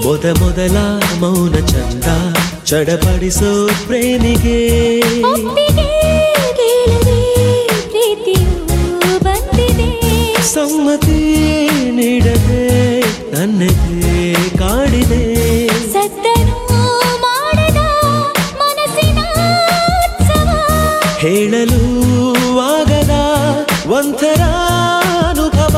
ಮೊದ ಮೊದಲ ಮೌನ ಚಂದ ಚಡಪಡಿಸೋ ಪ್ರೇಮಿಗೆ ಒಪ್ಪಿಗೆ ಕೇಳದೆ ಪ್ರೀತಿಯು ಬಂದಿದೆ ಸಮ್ಮತಿ ನೀಡದೆ ನನ್ನೆದೆ ಕಾಡಿದೆ ಸದ್ದನು ಮಾಡದ ಮನಸ್ಸಿನ ಉತ್ಸವ ಹೇಳಲು ಆಗದ ಒಂಥರ ಅನುಭವ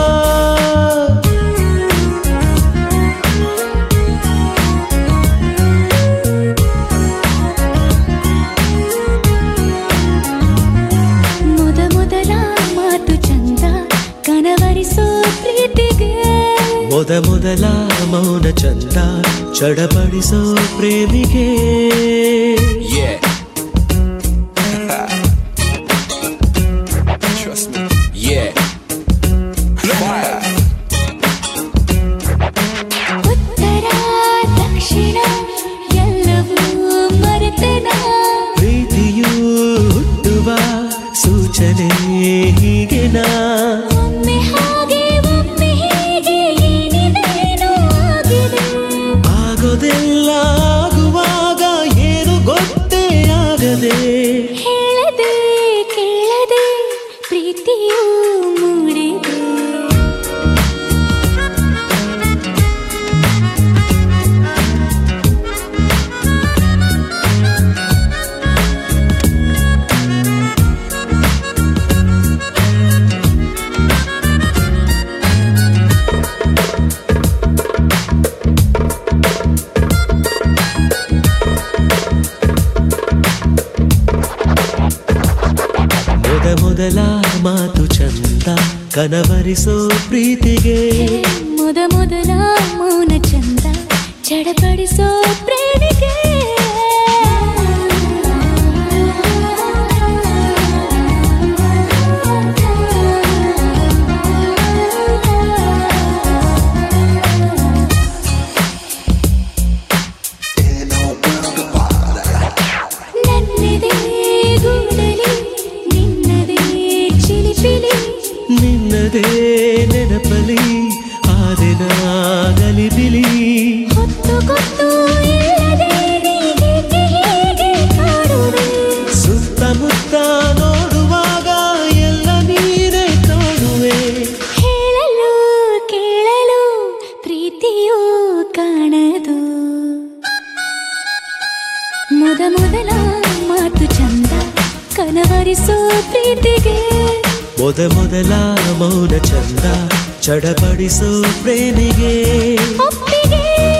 ಮೊದ ಮೊದಲ ಮಾತು ಚಂದ ಕನವರಿಸೋ ಪ್ರೀತಿಗೆ ಮೊದ ಮೊದಲ ಮೌನ ಚಂದ ಚಡಪಡಿಸೋ ಪ್ರೇಮಿಗೆ Yeah. Trust me. Yeah. Fire. ಉತ್ತರ ದಕ್ಷಿಣ ಎಲ್ಲವೂ ಮರೆತನ ಪ್ರೀತಿಯು ಹುಟ್ಟುವ ಸೂಚನೆ ಹೀಗೆನಾ ಒಮ್ಮೆ ಹಾಗೆ ಒಮ್ಮೆ ಹೀಗೆ ಏನಿದೇನೋ ಆಗಿದೆ ಆಗೋದೆಲ್ಲ ಆಗುವಾಗ ಏನು ಗೊತ್ತೇ ಆಗದೆ ಹೇಳದೆ ಕೇಳದೆ ಪ್ರೀತಿಯು ಮೂಡಿದೆ ಮೊದ ಮೊದಲ ಮಾತು ಚಂದ ಕನವರಿಸೋ ಪ್ರೀತಿಗೆ ಮೊದ ಮೊದಲ ಮೌನ ಚಂದ ಚಡಪಡಿಸೋ ಪ್ರೇಮಿಗೆ ನನ್ನೆದೆ ಗೂಡಲಿ ನಿನ್ನದೇ ಚಿಲಿಪಿಲಿ ನಿನ್ನದೇ ನೆನಪಲಿ ಆದಿನ ಗಲಿಬಿಲಿ ಹೊತ್ತು ಗೊತ್ತು ಇಲ್ಲದೆ ನೀನೇಕೆ ಹೀಗೆ ಕಾಡುವೆ ಸುತ್ತಮುತ್ತ ನೋಡುವಾಗ ಎಲ್ಲ ನೀನೇ ಕಾಣುವೆ ಹೇಳಲು ಕೇಳಲು ಪ್ರೀತಿಯೂ ಕಾಣದು ಮೊದ ಮೊದಲ ಮಾತು ಚಂದ ಕನವರಿಸೋ ಪ್ರೀತಿಗೆ ಮೊದ ಮೊದಲ ಮೌನ ಚಂದ ಚಡಪಡಿಸೋ ಪ್ರೇಮಿಗೆ ಒಪ್ಪಿಗೆ